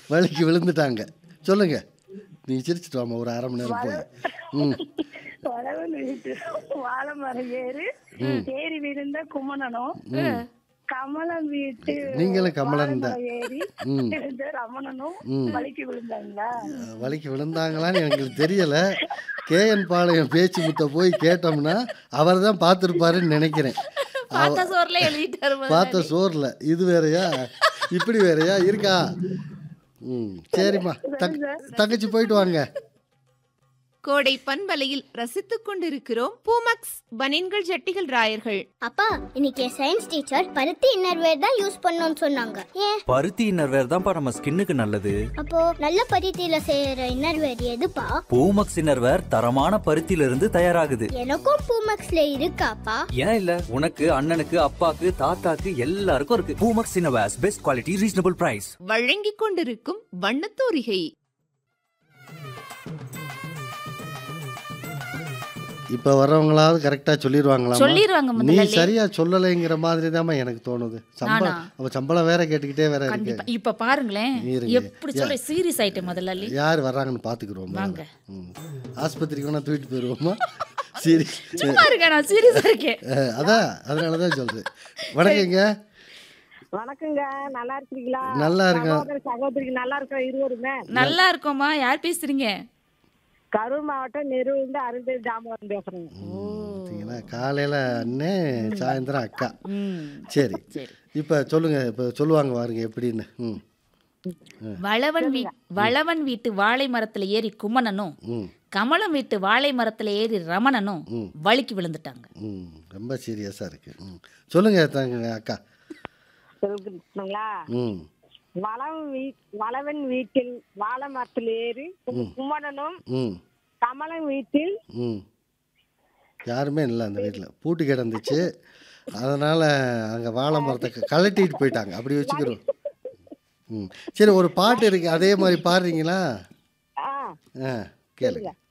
வலிக்கு விழுந்துட்டாங்க சொல்லுங்க நீ சிரிச்சிட்டு வாமா ஒரு அரை மணி நேரம் போய் ம் வளவன் வீட்டு வாழை மரம் ஏறி ஏறி விழுந்த குமணனும் கமலம் வீட்டு நீங்களும் கமலன் தான். வாழை மரம் ஏறி ம். விழுந்த ரமணனும் வலிக்கு விழுந்தாங்களா வலிக்கு விழுந்தாங்களான்னு எங்களுக்கு தெரியல கேஎன் பாளையம் பேச்சு முத்த போய் கேட்டோம்னா அவர் தான் பார்த்துருப்பாருன்னு நினைக்கிறேன் பார்த்தா சோறுல எழுதிட்டாரு முதல்ல. பார்த்த சோறில் இது வேறயா இப்படி வேறயா இருக்கா ம் சரிம்மா தங் தங்கச்சி போயிட்டு வாங்க கோடை பண்பலையில் ரசித்துக் கொண்டிருக்கிறோம் பூமக்ஸ் பனின்கள் ஜட்டிகள் ராயர்கள் அப்பா இன்னைக்கு சயின்ஸ் டீச்சர் பருத்தி இன்னர்வேர் தான் யூஸ் பண்ணணும்னு சொன்னாங்க ஏன் பருத்தி இன்னர்வேர் தான்ப்பா நம்ம ஸ்கின்னுக்கு நல்லது அப்போ நல்ல பருத்தியில செய்யற இன்னர்வேர் எதுப்பா பூமக்ஸ் இன்னர்வேர் தரமான பருத்தியில இருந்து தயாராகுது எனக்கும் பூமக்ஸ்ல இருக்காப்பா ஏன் இல்ல உனக்கு அண்ணனுக்கு அப்பாக்கு தாத்தாக்கு எல்லாருக்கும் இருக்கு பூமக்ஸ் இன்னர்வேர்ஸ் பெஸ்ட் குவாலிட்டி ரீசனபிள் பிரைஸ் வழங்கிக் கொண்டிருக்கும் வண்ணத்தூரிகை இப்போ வர்றவங்களாவது கரெக்டாக சொல்லிடுவாங்களா சொல்லிருவாங்க நீ முதல்ல சரியா சொல்லலைங்கிற மாதிரி தான் எனக்கு தோணுது சம்பளம் அவ சம்பளம் வேற கேட்டுக்கிட்டே வேற இருக்கு கண்டிப்பா இப்ப பாருங்களேன் இருங்க. எப்படி சொல்ற சீரியஸ் ஆயிட்டேன் முதல்ல யார் வர்றாங்கன்னு பார்த்துக்குறோம் வாங்க. ம் ஆஸ்பத்திரிக்கு வேணா தூக்கிட்டு போயிடுவோமா சரி சும்மா இருக்கேன் நான் சீரியஸா இருக்கேன் அஹ், அதான் அதனால தான் சொல்றேன் வணக்கங்க வணக்கங்க நல்லா இருக்கீங்களா நல்லா இருக்கேன். சகோதர சகோதரிக்கு நல்லா இருக்கோம் இருவருமே நல்லா இருக்கோமா யார் பேசுறீங்க கரூர் மாவட்டம் நெருவிலிருந்து அருள்தேவி தாமோதரன் பேசுறேங்க பார்த்தீங்களா காலையில் அண்ணே சாயந்தரம் அக்கா ம் சரி சரி இப்போ சொல்லுங்க இப்போ சொல்லுவாங்க பாருங்க எப்படின்னு ம் வளவன் வீ வளவன் வீட்டு வாழை மரத்துல ஏறி குமணனும் ம் கமலம் வீட்டு வாழை மரத்துல ஏறி ரமணனும் வலிக்கு விழுந்துட்டாங்க ம் ரொம்ப சீரியஸாக இருக்கு ம் சொல்லுங்க தாங்க அக்கா சொல்லுங்களா ம் வளவன் வீ வளவன் வீட்டில் வாழை மரத்தில் ஏறி கும்மணனும் ம் கமலம் வீட்டில் ம் யாருமே இல்லை அந்த வீட்டில் பூட்டு கிடந்துச்சு அதனால் அங்கே வாழை மரத்தை க- கழட்டிட்டு போயிட்டாங்க அப்படி வச்சுக்கிறோம் ம் சரி ஒரு பாட்டு இருக்கு அதே மாதிரி பாடுறீங்களா ஆ ஆ கேளுங்க